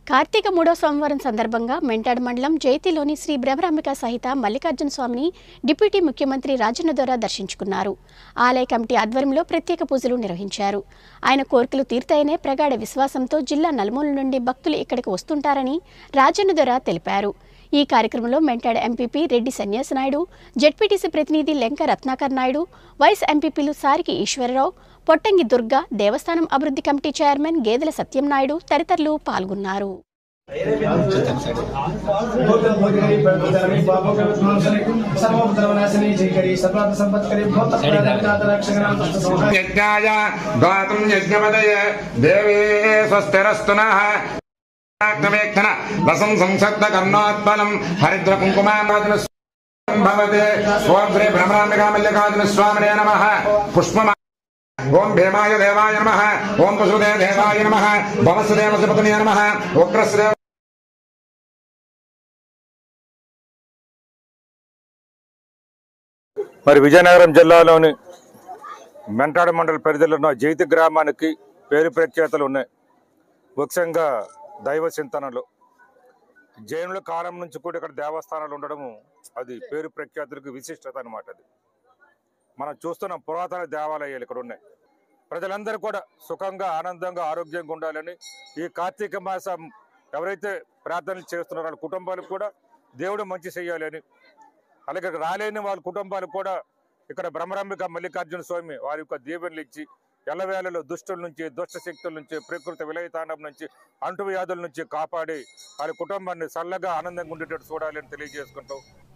కార్తీక మూడో సోమవారం సందర్భంగా మెంటాడ్ మండలం జైతిలోని శ్రీ బ్రహ్మరాంబిక సహిత మల్లికార్జున స్వామిని డిప్యూటీ ముఖ్యమంత్రి రాజన్న ద్వారా దర్శించుకున్నారు ఆలయ కమిటీ ఆధ్వర్యంలో ప్రత్యేక పూజలు నిర్వహించారు ఆయన కోరికలు తీర్తాయనే ప్రగాఢ విశ్వాసంతో జిల్లా నలుమూల నుండి భక్తులు ఇక్కడికి వస్తుంటారని రాజన్న ద్వారా తెలిపారు ఈ కార్యక్రమంలో మెంటాడ్ ఎంపీపీ రెడ్డి సన్యాసి నాయుడు జెడ్పీటీసీ ప్రతినిధి లెంక రత్నాకర్ నాయుడు వైస్ ఎంపీపీలు సారికి ఈశ్వరరావు పొట్టంగి దుర్గా దేవస్థానం అభివృద్ధి కమిటీ చైర్మన్ గేదెల సత్యం నాయుడు తదితరులు పాల్గొన్నారు सर्वोपद्रवनाशिनी यज्ञाय गातुं यज्ञपदये देवी स्वस्तिरस्तु नः ाग्नवेक्षण रसं संसक्त कर्णोत्पलम् हरिद्रकुङ्कुमानादिन भवते ॐ श्री भ्रमराम्बिकामल्लिकादिन स्वामिने नमः पुष्पमा ॐ भीमाय देवाय नमः ॐ वसुदेव देवाय नमः भवसुदेव सुपत्न्ये नमः उग्रसुदेव మరి విజయనగరం జిల్లాలోని మెంటాడ మండల పరిధిలో ఉన్న జైతి గ్రామానికి పేరు ప్రఖ్యాతలు ఉన్నాయి ముఖ్యంగా దైవ చింతనలు జైనుల కాలం నుంచి కూడా ఇక్కడ దేవస్థానాలు ఉండడము అది పేరు ప్రఖ్యాతులకు విశిష్టత అనమాట అది మనం చూస్తున్న పురాతన దేవాలయాలు ఇక్కడ ఉన్నాయి ప్రజలందరూ కూడా సుఖంగా ఆనందంగా ఆరోగ్యంగా ఉండాలని ఈ కార్తీక మాసం ఎవరైతే ప్రార్థనలు చేస్తున్నారో వాళ్ళ కుటుంబాలకు కూడా దేవుడు మంచి చేయాలని అలాగే ఇక్కడ రాలేని వాళ్ళ కుటుంబాలకు కూడా ఇక్కడ బ్రహ్మరంబిక మల్లికార్జున స్వామి వారి యొక్క దీవెనలు ఇచ్చి ఎల్లవేళలో దుష్టుల నుంచి దుష్ట శక్తుల నుంచి ప్రకృతి విలయతాండం నుంచి అంటువ్యాధుల నుంచి కాపాడి వారి కుటుంబాన్ని చల్లగా ఆనందంగా ఉండేటట్టు చూడాలని తెలియజేసుకుంటూ